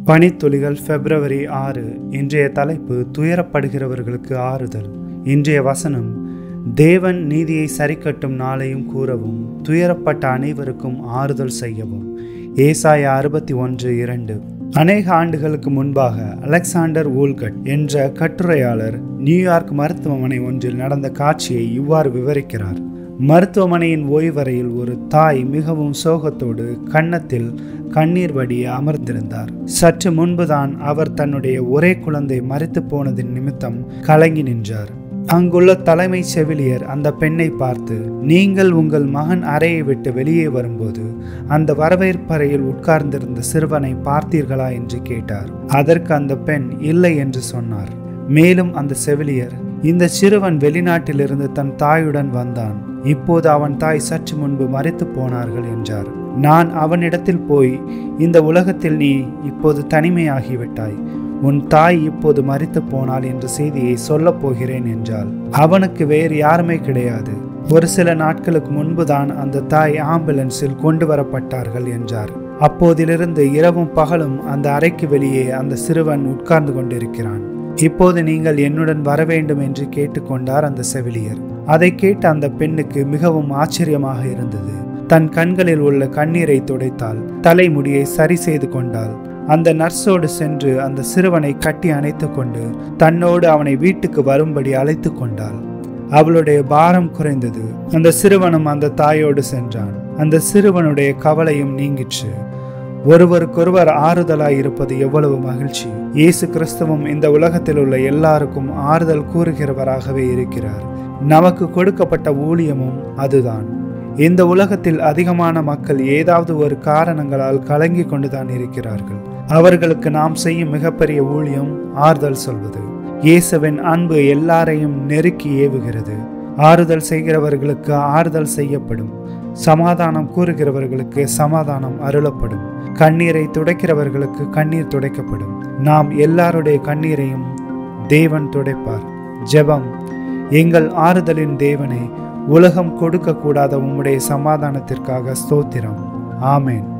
பனித்துளிகள் பிப்ரவரி ஆறு இன்றைய தலைப்பு துயரப்படுகிறவர்களுக்கு ஆறுதல் இன்றைய வசனம் தேவன் நீதியை சரிக்கட்டும் நாளையும் கூறவும் துயரப்பட்ட அனைவருக்கும் ஆறுதல் செய்யவும் ஏசாயா அறுபத்தி ஒன்று இரண்டு அநேக ஆண்டுகளுக்கு முன்பாக அலெக்சாண்டர் ஊல்கட் என்ற கட்டுரையாளர் நியூயார்க் மருத்துவமனை ஒன்றில் நடந்த காட்சியை இவ்வாறு விவரிக்கிறார் மருத்துவமனையின் ஓய்வறையில் ஒரு தாய் மிகவும் சோகத்தோடு கன்னத்தில் கண்ணீர் வடிய அமர்ந்திருந்தார் சற்று முன்புதான் அவர் தன்னுடைய ஒரே குழந்தை மறித்து போனதின் நிமித்தம் கலங்கி நின்றார் அங்குள்ள தலைமை செவிலியர் அந்த பெண்ணை பார்த்து நீங்கள் உங்கள் மகன் அறையை விட்டு வெளியே வரும்போது அந்த வரவேற்பறையில் உட்கார்ந்திருந்த சிறுவனை பார்த்தீர்களா என்று கேட்டார் அதற்கு அந்த பெண் இல்லை என்று சொன்னார் மேலும் அந்த செவிலியர் இந்த சிறுவன் வெளிநாட்டிலிருந்து தன் தாயுடன் வந்தான் இப்போது அவன் தாய் சற்று முன்பு மறைத்து போனார்கள் என்றார் நான் அவனிடத்தில் போய் இந்த உலகத்தில் நீ இப்போது தனிமையாகிவிட்டாய் உன் தாய் இப்போது மறித்து போனாள் என்ற செய்தியை சொல்லப் போகிறேன் என்றால் அவனுக்கு வேறு யாருமே கிடையாது ஒரு சில நாட்களுக்கு முன்புதான் அந்த தாய் ஆம்புலன்ஸில் கொண்டு வரப்பட்டார்கள் என்றார் அப்போதிலிருந்து இரவும் பகலும் அந்த அறைக்கு வெளியே அந்த சிறுவன் உட்கார்ந்து கொண்டிருக்கிறான் இப்போது நீங்கள் என்னுடன் வர வேண்டும் என்று கேட்டுக்கொண்டார் அந்த செவிலியர் அதை கேட்ட அந்த பெண்ணுக்கு மிகவும் ஆச்சரியமாக இருந்தது தன் கண்களில் உள்ள கண்ணீரை துடைத்தாள் தலைமுடியை சரி செய்து கொண்டாள் அந்த நர்ஸோடு சென்று அந்த சிறுவனை கட்டி அணைத்து கொண்டு தன்னோடு அவனை வீட்டுக்கு வரும்படி அழைத்து கொண்டாள் அவளுடைய பாரம் குறைந்தது அந்த சிறுவனும் அந்த தாயோடு சென்றான் அந்த சிறுவனுடைய கவலையும் நீங்கிற்று ஒருவருக்கொருவர் ஆறுதலாய் இருப்பது எவ்வளவு மகிழ்ச்சி இயேசு கிறிஸ்துவும் இந்த உலகத்தில் உள்ள எல்லாருக்கும் ஆறுதல் கூறுகிறவராகவே இருக்கிறார் நமக்கு கொடுக்கப்பட்ட ஊழியமும் அதுதான் இந்த உலகத்தில் அதிகமான மக்கள் ஏதாவது ஒரு காரணங்களால் கலங்கி கொண்டுதான் இருக்கிறார்கள் அவர்களுக்கு நாம் செய்யும் மிகப்பெரிய ஊழியம் ஆறுதல் சொல்வது இயேசுவின் அன்பு எல்லாரையும் நெருக்கி ஏவுகிறது ஆறுதல் செய்கிறவர்களுக்கு ஆறுதல் செய்யப்படும் சமாதானம் கூறுகிறவர்களுக்கு சமாதானம் அருளப்படும் கண்ணீரை துடைக்கிறவர்களுக்கு கண்ணீர் துடைக்கப்படும் நாம் எல்லாருடைய கண்ணீரையும் தேவன் துடைப்பார் ஜெபம் எங்கள் ஆறுதலின் தேவனே உலகம் கொடுக்கக்கூடாத உம்முடைய சமாதானத்திற்காக ஸ்தோத்திரம் ஆமேன்